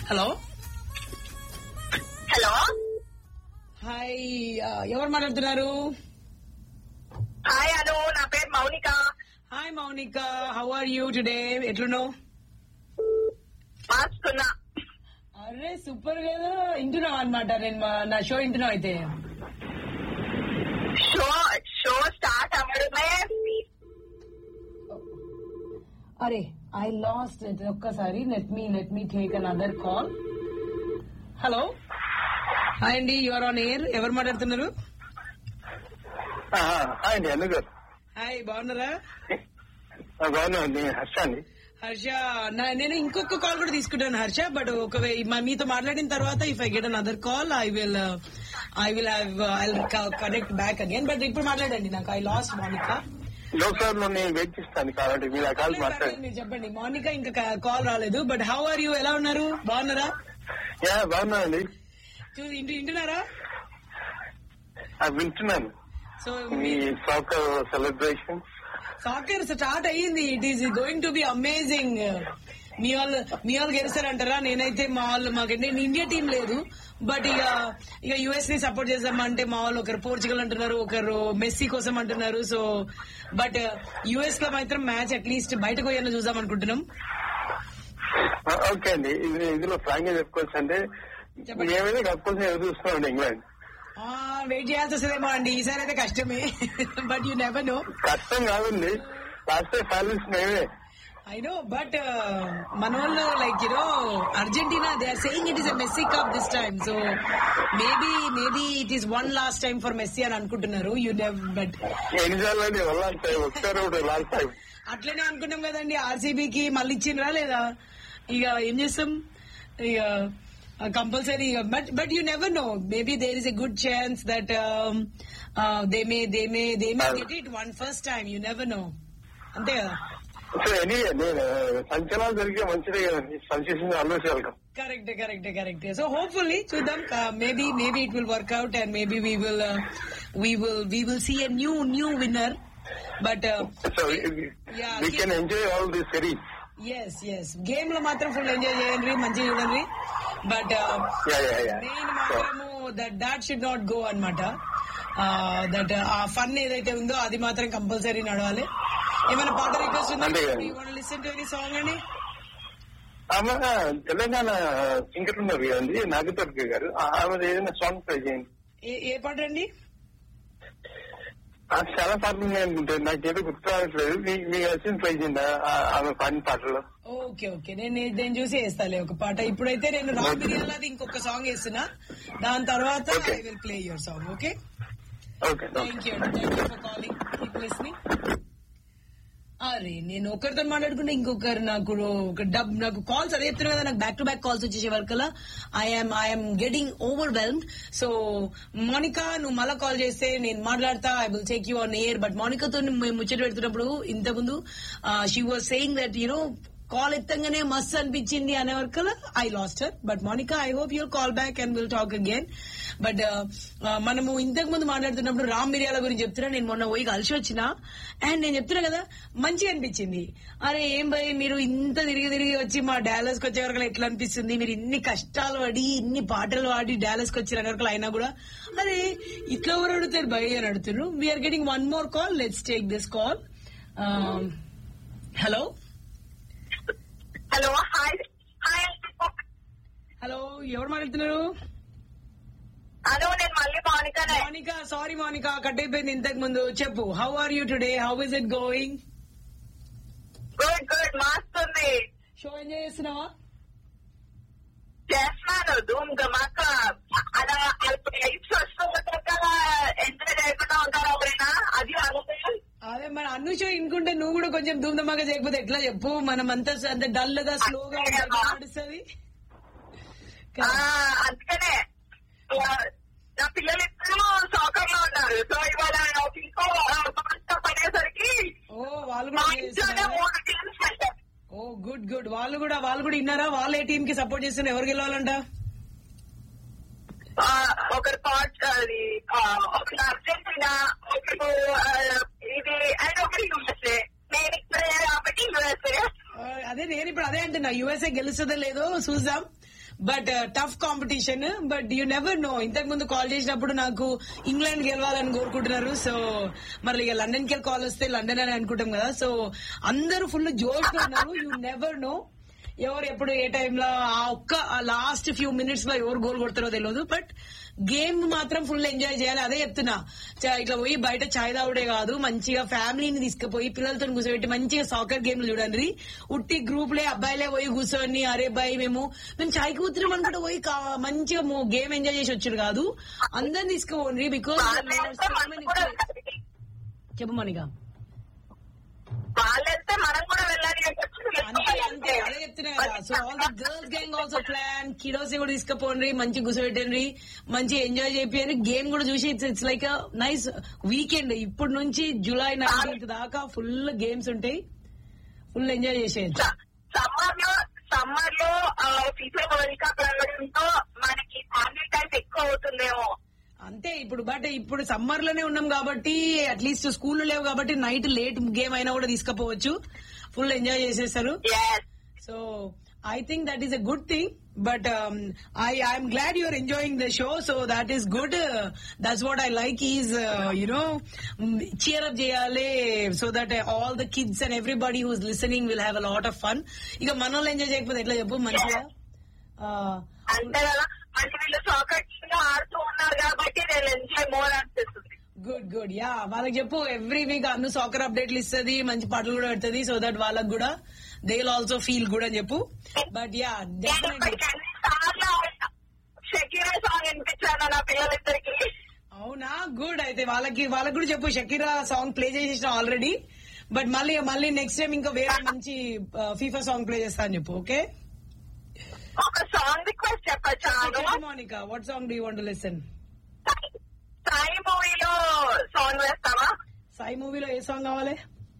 Hello hello hi ఎవరు మాట్లాడుతున్నారు hi Anu నా పేరు Mounika hi Mounika how are you today ఎట్లున్నావు మాస్తున్నా అరే సూపర్ కదా వింటున్నావు అనమాట నేను మా- నా షో వింటున్నావు అయితే షో షో స్టార్ట్ అవ్వడమే అరే ఐ లాస్ట్ ఒక్కసారి let me let me take another call hello hi అండి యువర్ ఆన్ ఎయిర్ ఎవరు మాట్లాడుతున్నారు హాయ్ అండి అను గారు హాయ్ బాగున్నారా బాగున్నాండి హర్ష అండి హర్ష నా- నేను ఇంకొక కాల్ కూడా తీసుకుంటాను హర్ష బట్ ఒకవే మా- మీతో మాట్లాడిన తర్వాత if I get another call I will I will I connect back again but ఇప్పుడు మాట్లాడండి నాకు ఐ లాస్ట్ మోనికా లోకల్ లో నేను వెయిట్ చేస్తాను కాబట్టి మీరు ఆ కాల్ మాట్లాడండి మీరు చెప్పండి మోనికా ఇంకా కాల్ రాలేదు బట్ హౌ ఆర్ యూ ఎలా ఉన్నారు బాగున్నారా యా బాగున్నానండి చూ- ఇంటు వింటున్నారా ఆ, వింటున్నాను సో మీ సాకర్ సెలబ్రేషన్ సాకర్ స్టార్ట్ అయ్యింది it is going to be amazing మీ వాళ్ళు మీ వాళ్ళు గెలిచారంటారా నేనైతే మా వాళ్ళు మాకంటే ఇండియా టీం లేదు బట్ ఇక ఇక యుఎస్ ని సపోర్ట్ చేద్దామంటే మా వాళ్ళు ఒకరు పోర్చుగల్ అంటున్నారు ఒకరు మెస్సీ కోసం అంటున్నారు సో బట్ యుఎస్ లో మాత్రం మ్యాచ్ అట్లీస్ట్ బయటకు పోయాలో చూద్దాం అనుకుంటున్నాం ఓకే అండి ఇది ఇందులో ఫ్రాంక్ గా చెప్పుకోవచ్చు అంటే చెప్పండి. మేమైతే కప్పుకోసం ఎదురు చూస్తున్నామండి ఇంగ్లాండ్ వెయిట్ చేయాల్సి వస్తుందేమో అండి ఈసారి అయితే కష్టమే బట్ యూ నెవర్ నో కష్టం కాదండి లాస్ట్ టైం ఫైనల్స్ మేమే I know, but uh, Manolo, like you know, Argentina, they are saying it is a Messi Cup this time. So maybe, maybe it is one last time for Messi అని అనుకుంటున్నారు. You never, but ఎన్నిసార్లు అండి last time ఒకసారి ఒకటి last time అట్లనే అనుకున్నాం కదండి ఆర్సీబీకి మళ్ళీ ఇచ్చిండ్రా లేదా ఇక ఏం చేస్తాం ఇక compulsory but but you never know maybe there is a good chance that they may they may they may get it one first time you never know అంతే కదా సో ఎనీ నేను సంచలనాలు జరిగే మంచిదే కదండి సంచేసింది always welcome correct correct correct so hopefully చూద్దాం maybe maybe it will work out and maybe we will we will we will see a new new winner but so Yeah, we can enjoy all the series yes yes game లో మాత్రం full enjoy చేయండి మంచిగా చూడండి but Yeah, yeah, yeah. Main మాత్రము that that should not go అనమాట that ఆ fun ఏదైతే ఉందో అది మాత్రం కంపల్సరీ నడవాలి ఏమైనా పాట రిక్వెస్ట్ అంతే కదా. ఉందా లిసన్ టు ఎనీ సాంగ్ అండి ఆమె తెలంగాణ సింగర్ ఉన్నారు కదండి నాగదుర్గ గారు ఆ- ఆమె ఏదైనా సాంగ్ ట్రై చేయండి ఏ- ఏ పాట అండి ఆ చాలా పాటలు ఉన్నాయనుకుంటే నాకు ఏదో గుర్తు రావట్లేదు మీ- మీకు వచ్చిన ట్రై చేయండి ఆ- ఆ- ఆమె పాడిన పాటలు ఓకే ఓకే నేను నేను చూసి వేస్తాలే ఒక పాట ఇప్పుడైతే నేను రామ్ బిర్యానీ ఇంకొక సాంగ్ వేస్తున్నా దాని తర్వాత Okay. I will play your song okay okay thank you అండి thank you for calling keep listening అరే నేను ఒకరితో మాట్లాడుకుంటే ఇంకొకరు నాకు ఒక డబ్ నాకు కాల్స్ అదే చెప్తున్నా కదా నాకు బ్యాక్ టు బ్యాక్ కాల్స్ వచ్చేసే వరకల్లా I'm I'm getting overwhelmed so Monika నువ్వు మళ్ళా కాల్ చేస్తే నేను మాట్లాడతా I will take you on air but మోనికాతో మేము ముచ్చట పెడుతున్నప్పుడు ఇంతకుముందు she was saying that you know call ఎత్తంగానే మస్తు అనిపించింది అనే వరకల్లా I lost her but Monika I hope your call back and will talk again but మనము ఇంతకు ముందు మాట్లాడుతున్నప్పుడు రామ్ మిరియాల గురించి చెప్తున్నా నేను మొన్న పోయి కలిసి వచ్చిన అండ్ నేను చెప్తున్నా కదా మంచిగా అనిపించింది అరే ఏం భయ్ మీరు ఇంత తిరిగి తిరిగి వచ్చి మా డాలస్ కి వచ్చే వరకు ఎట్లా అనిపిస్తుంది మీరు ఇన్ని కష్టాలు పడి ఇన్ని పాటలు పాడి డాలస్ కి వచ్చిన వరకు అయినా కూడా అరే ఇట్లా ఎవరు అడుగుతారు భయ్ అని అడుగుతున్నారు we're getting one more call let's take this call hello hello hi hi hello ఎవరు మాట్లాడుతున్నారు అను నేను మళ్ళీ మౌనికనే మోనికా సారీ మోనికా కట్ అయిపోయింది ఇంతకు ముందు చెప్పు how are you today how is it going good good మాస్తుంది షో ఎంజాయ్ చేస్తున్నావా చేస్తున్నాను ధూమ్ గమాక అలా లైఫ్ వస్తుంటాక ఎంజాయ్ చేయకుండా ఉంటారు ఎవరైనా అది అనుకుంటుంది అదే మన అన్ను షో ఇంకుంటే నువ్వు కూడా కొంచెం ధూమ్ధమాగా చేయకపోతే ఎట్లా చెప్పు మనం అంతా అంత డల్ గా స్లోగా నడుస్తుంది ఆ, అందుకనే ఆ, నా పిల్లలు ఇద్దరు సాకర్ లో ఉన్నారు సో ఇవాళ నాకు ఇంకో సంవత్సరం పడేసరికి ఓ వాళ్ళు మా కూడా ఇంట్లోనే చేస్తున్నారా? మూడు టీమ్స్ పెట్టారు ఓ గుడ్ గుడ్ వాళ్ళు కూడా వాళ్ళు కూడా విన్నారా వాళ్ళు ఏ టీం కి సపోర్ట్ చేస్తున్నారు ఎవరు గెలవాలంట ఆ, ఒకరు పాట్ అది ఆ, ఒకరు అర్జెంటీనా ఒకరు ఆ, ఇది అండ్ ఒకరు యూఎస్ఏ నేను ఇక్కడే కాబట్టి యూఎస్ఏ ఆ, అదే నేను ఇప్పుడు అదే అంటున్నా యుఎస్ఏ గెలుస్తుందో లేదో చూద్దాం but tough competition but you never know ఇంతకు ముందు కాల్ చేసినప్పుడు నాకు ఇంగ్లాండ్ గెలవాలని కోరుకుంటున్నారు సో మరి ఇక లండన్ కి కాల్ వస్తే లండన్ అని అనుకుంటాం కదా సో అందరూ ఫుల్ జోష్ ఉన్నారు యూ నెవర్ నో ఎవరు ఎప్పుడు ఏ టైంలో ఆ ఒక్క లాస్ట్ ఫ్యూ మినిట్స్ లో ఎవరు గోల్ కొడతారో తెలియదు బట్ గేమ్ మాత్రం ఫుల్ ఎంజాయ్ చేయాలి అదే చెప్తున్నా చ- ఇట్లా పోయి బయట చాయ్ తాగుడే కాదు మంచిగా ఫ్యామిలీని తీసుకుపోయి పిల్లలతో కూర్చోబెట్టి మంచిగా సాకర్ గేమ్లు చూడండి ఉట్టి గ్రూప్ లే అబ్బాయిలే పోయి కూర్చొని అరే బాయ్ మేము మేము చాయ్ కూతురు అనుకుంటే పోయి కా- మంచిగా గేమ్ ఎంజాయ్ చేసి వచ్చారు కాదు అందరిని తీసుకుపోండి బికాస్ వాళ్ళైతే మనం కూడా వెళ్ళాలి. చెప్పమనిగా వాళ్ళైతే మనం కూడా వెళ్ళాలి అని చెప్పి అంతే అంతే అదే చెప్తున్నా కదా so all the girls gang also plan kiddos కూడా తీసుకుపోండి మంచి కూర్చోబెట్టండి మంచి ఎంజాయ్ చేయండి గేమ్ కూడా చూసి it's it's like nice weekend ఇప్పటి నుంచి జూలై నైన్టీన్త్ దాకా ఫుల్ గేమ్స్ ఉంటాయి ఫుల్ ఎంజాయ్ చేసేయచ్చు సమ్మర్ లో సమ్మర్ లో ఫీఫా వరల్డ్ కప్ వెళ్ళడంతో మనకి ఫ్యామిలీ టైం ఎక్కువ అవుతుందేమో అంతే ఇప్పుడు బట్ ఇప్పుడు సమ్మర్ లోనే ఉన్నాం కాబట్టి అట్లీస్ట్ స్కూల్ లేవు కాబట్టి నైట్ లేట్ గేమ్ అయినా కూడా తీసుకుపోవచ్చు ఫుల్ ఎంజాయ్ చేసేస్తారు Yes. So I think that is a good thing. But um, I I'm glad you're enjoying the show. So that is good. Uh, that's what I like is uh, you know mm, cheer up jayale so that uh, all the kids and everybody who's listening will have a lot of fun. ఇక మనోళ్ళు enjoy చేయకపోతే ఎట్లా చెప్పు మంచిగా Uh, అంతే కదా అంటే వీళ్ళు సాకర్ టీమ్ లో ఆడుతూ ఉన్నారు కాబట్టి నేను ఎంజాయ్ మోర్ అనిపిస్తుంది గుడ్ గుడ్ యా వాళ్ళకి చెప్పు ఎవ్రీ వీక్ అన్ను సాకర్ అప్డేట్లు ఇస్తుంది మంచి పాటలు కూడా పెడుతుంది సో దట్ వాళ్ళకి కూడా they will also feel good అని చెప్పు బట్ యా నేను డెఫినెట్లీ ఇప్పటికి ఎన్నిసార్లు షకీరా సాంగ్ వినిపించాను నా పిల్లలిద్దరికి అవునా గుడ్ అయితే వాళ్ళకి వాళ్ళకి కూడా చెప్పు షకీరా సాంగ్ ప్లే చేసేసిన ఆల్రెడీ బట్ మళ్ళీ మళ్ళీ నెక్స్ట్ టైం ఇంకా వేరే మంచి ఫీఫా సాంగ్ ప్లే చేస్తా అని చెప్పు ఓకే ఒక సాంగ్ రిక్వెస్ట్ చెప్పచ్చాను Monika what song do want listen Sai మూవీలో సాంగ్ వేస్తావా సాయి మూవీలో ఏ సాంగ్ కావాలి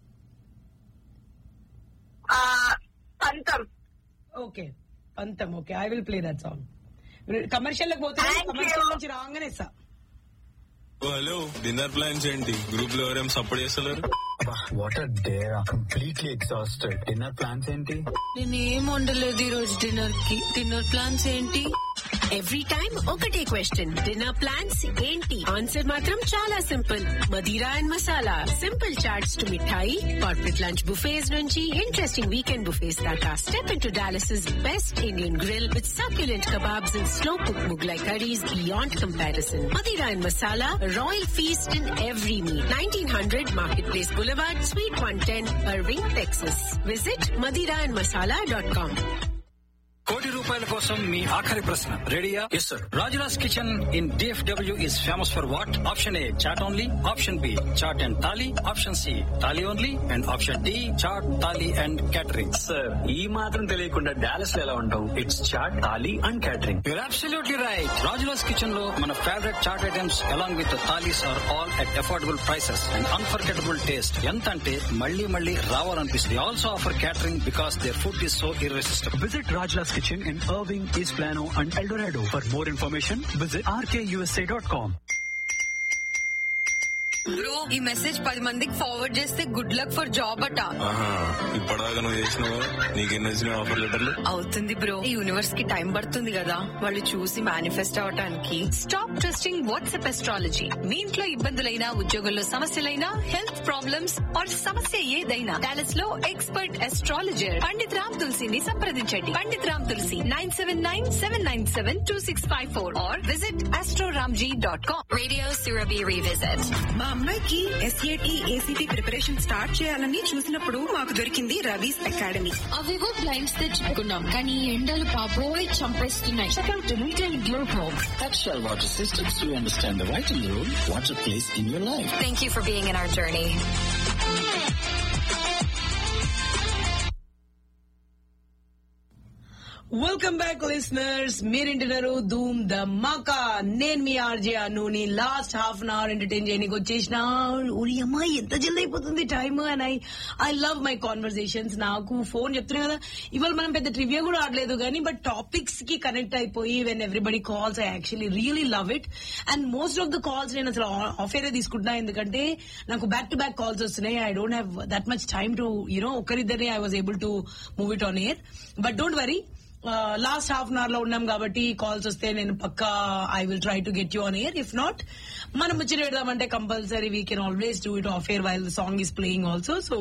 ఆ, పంతం ఓకే పంతం okay I will play that song commercial లోకి పోతే Thank you. కమర్షియల్ నుంచి రాగానే ఇస్తా ఓ, హలో డిన్నర్ ప్లాన్స్ ఏంటి గ్రూప్ లో ఎవరేం సపోర్ట్ చేస్తలేరు what are there completely exhausted dinner plans ఏంటి నేనేం వండలేదు ఈ రోజు డిన్నర్ కి డిన్నర్ ప్లాన్స్ ఏంటి ఎవ్రీ టైం ఒకటే క్వశ్చన్ డిన్నర్ ప్లాన్స్ ఏంటి ఆన్సర్ మాత్రం చాలా simple Madira and masala simple chats to mithai corporate lunch buffets నుంచి ఇంట్రెస్టింగ్ వీకెండ్ బుఫేస్ దాకా step in to Dallas best Indian grill with succulent kebabs and slow cooked Mughlai curries beyond comparison. Madira and Masala, a royal feast in every meal. 1900 Marketplace Boulevard, Suite 110, Irving, Texas. Visit madiraandmasala.com. కోటి రూపాయల కోసం మీ ఆఖరి ప్రశ్న రెడీయా yes sir Rajula's kitchen in DFW is famous for what option A chaat only option B chaat and thali option C thali only and option D chaat thali and catering sir ఈ మాత్రం తెలియకుండా Dallas లో ఎలా ఉంటాం it's chaat thali and catering you're absolutely right Rajula's kitchen లో మన favourite chaat items along with thalis are all at affordable prices and unforgettable taste ఎంత అంటే మళ్ళీ మళ్ళీ రావాలనిపిస్తుంది also offer catering because their food is so irresistible visit Rajula's kitchen in Irving east Plano and Eldorado for more information visit RKUSA dot com bro ఈ message పది మందికి forward చేస్తే good luck for job అట ఆహా ఇప్పటిదాకా నువ్వు చేసినావు నీకెన్ని వచ్చినాయి ఆఫర్ లెటర్లు అవుతుంది బ్రో ఈ యూనివర్స్ కి టైం పడుతుంది కదా వాళ్ళు చూసి మేనిఫెస్ట్ అవటానికి స్టాప్ ట్రస్టింగ్ వాట్సాప్ ఎస్ట్రాలజీ మీ ఇంట్లో ఇబ్బందులైనా ఉద్యోగంలో సమస్యలైనా హెల్త్ ప్రాబ్లమ్స్ ఆర్ సమస్య ఏదైనా డాలస్ లో ఎక్స్పర్ట్ ఎస్ట్రాలజర్ పండిత్ రామ్ తులసిని సంప్రదించండి Pandit Ram Tulsi nine seven nine seven nine seven two six five four or visit astroramji dot com radio Surabhi revisit మా అమ్మాయికి ఎస్ఏటి ఏసీటీ ప్రిపరేషన్ స్టార్ట్ చేయాలని చూసినప్పుడు మాకు దొరికింది రవీస్ అకాడమీ అవేవో బ్లైండ్స్ తెచ్చుకున్నాం కానీ ఈ ఎండలు బాబోయ్ చంపేస్తున్నాయి At Shellwater Systems, we understand the vital role water plays in your life. Thank you for being in our journey. Welcome back listeners మీరింటున్నారు ధూమ్ ద మాకా నేను మీ ఆర్జే అనుని last half an hour entertain చేయడానికి వచ్చేసిన ఊరి అమ్మాయి ఎంత జల్ది అయిపోతుంది time and I I love my conversations నాకు ఫోన్ చెప్తున్నా కదా ఇవాళ మనం పెద్ద ట్రివియా కూడా ఆడలేదు కానీ బట్ టాపిక్స్ కి కనెక్ట్ అయిపోయి when everybody calls I actually really love it and most of the calls నేను అసలు ఆఫ్ ఏరే తీసుకుంటున్నా ఎందుకంటే నాకు బ్యాక్ టు బ్యాక్ కాల్స్ వస్తున్నాయి I don't have that much time to you know ఒకరిద్దరిని I was able to move it on air but don't worry last half an hour లో ఉన్నాం కాబట్టి కాల్స్ వస్తే నేను పక్కా I will try to get you on air if not మనం ముచ్చట పెడదామంటే compulsory we can always do it off air while the song is playing also so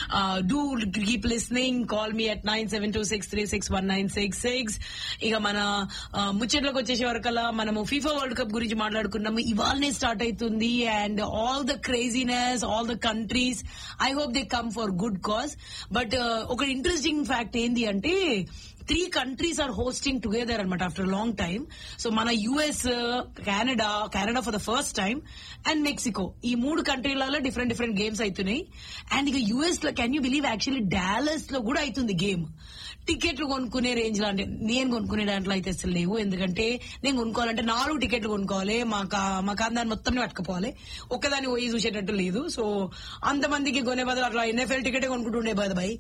do keep listening call me at nine seven two six three six one nine six six ఇక మన uh, ముచ్చట్లోకి వచ్చేసే వరకల్లా మనము FIFA world cup గురించి మాట్లాడుకున్నాము ఇవాళనే start అవుతుంది and all the craziness all the countries I hope they come for good cause but ఒక ఇంట్రెస్టింగ్ ఫ్యాక్ట్ ఏంది అంటే three countries are hosting together అనమాట ఆఫ్టర్ లాంగ్ టైమ్ సో మన US Canada Canada for the first time and Mexico ఈ మూడు కంట్రీలలో different different games అవుతున్నాయి and ఇక యుఎస్ లో can you believe actually Dallas లో కూడా అవుతుంది గేమ్ టికెట్లు కొనుక్కునే రేంజ్ లో అంటే నేను కొనుక్కునే దాంట్లో అయితే అసలు లేవు ఎందుకంటే నేను కొనుక్కోవాలంటే నాలుగు టికెట్లు కొనుక్కోవాలి మా కా- మా కాందాన్ని మొత్తం పట్టుకుపోవాలి ఒక్కదాన్ని పోయి చూసేటట్టు లేదు సో అంతమందికి కొనే బదులు అట్లా ఎన్ఎఫ్ఎల్ టికెట్ కొనుక్కుంటుండే బదు బై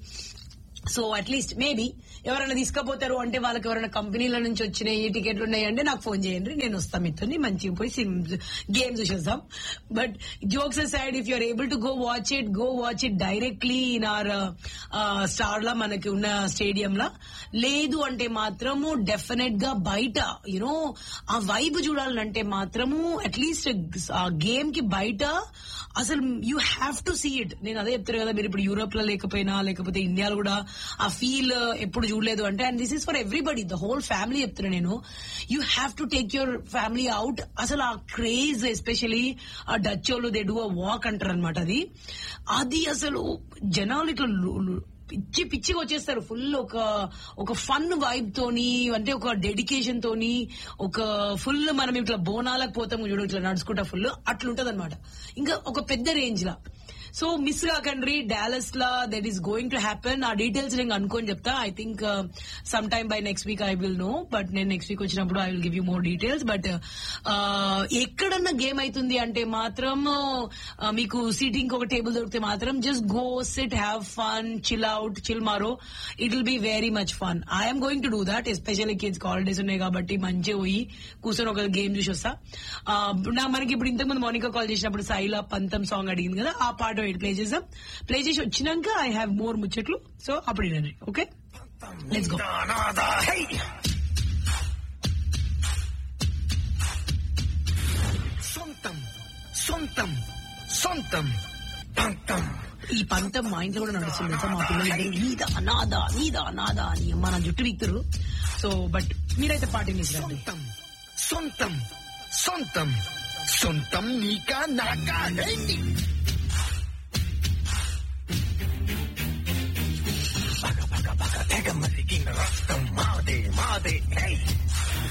సో అట్లీస్ట్ మేబీ ఎవరైనా తీసుకపోతారు అంటే వాళ్ళకి ఎవరైనా కంపెనీల నుంచి వచ్చిన ఈ టికెట్లు ఉన్నాయంటే నాకు ఫోన్ చేయండి నేను వస్తాను మీతో మంచిగా పోయి సిమ్ గేమ్ చూసేద్దాం but jokes side if you're able to go watch it go watch it directly in our star లా మనకి ఉన్న స్టేడియం లా లేదు అంటే మాత్రము డెఫినెట్ గా బయట యునో ఆ వైబ్ చూడాలంటే మాత్రము అట్లీస్ట్ ఆ గేమ్ కి బయట అసలు you have to see it నేను అదే చెప్తారు కదా మీరు ఇప్పుడు యూరోప్ లో లేకపోయినా లేకపోతే ఇండియాలో కూడా ఆ ఫీల్ ఎప్పుడు చూడలేదు అంటే and this is for everybody the whole family చెప్తున్నా నేను you have to take your family out అసలు ఆ క్రేజ్ ఎస్పెషలీ ఆ డచ్ వాళ్ళు దే డూ అ వాక్ అంటారు అనమాట అది అది అసలు జనాలు ఇట్లా లు- లు- పిచ్చి పిచ్చిగా వచ్చేస్తారు ఫుల్ ఒక ఒక ఫన్ వైబ్ తోని అంటే ఒక డెడికేషన్ తోని ఒక ఫుల్ మనం ఇట్లా బోనాలకు పోతాము చూడు ఇట్లా నడుచుకుంటా ఫుల్ అట్లుంటది అనమాట ఇంకా ఒక పెద్ద రేంజ్ లా సో మిస్ కాకండి డాలస్ లా that is going to happen ఆ డీటెయిల్స్ నేను అనుకోని చెప్తా I think some time by next week I will know but నేను నెక్స్ట్ వీక్ వచ్చినప్పుడు I will give you more details but ఎక్కడన్నా గేమ్ అవుతుంది అంటే మాత్రం uh, మీకు సీటింగ్ ఒక టేబుల్ దొరికితే మాత్రం just go sit have fun chill out chill మారో it will be very much fun I'm going to do that especially kids holidays ఉన్నాయి కాబట్టి మంచిగా పోయి కూర్చొని ఒక గేమ్ చూసి వస్తా Uh, నా మనకి ఇప్పుడు ఇంతకుముందు మోనికా కాల్ చేసినప్పుడు సైలా పంతం సాంగ్ అడిగింది కదా ఆ పాట ప్లే చేద్దాం ప్లే చేసి వచ్చినాక ఐ హ్యావ్ మోర్ ముచ్చట్లు సో అప్పుడు వినండి ఓకే లెట్స్ గో సొంతం సొంతం సొంతం పంతం ఈ పంతం మా ఇంట్లో కూడా నడుస్తుంది తెలుసా? మా పిల్లలు నీదా నాదా నీదా నాదా అని అమ్మ నా జుట్టు వీక్తురు సో బట్ మీరైతే పార్టీ రండి సొంతం సొంతం సొంతం నీకా నాకా ఏంటి పగ పగ పగ తెగ మరిగిన రక్తం మాదే మాదే హే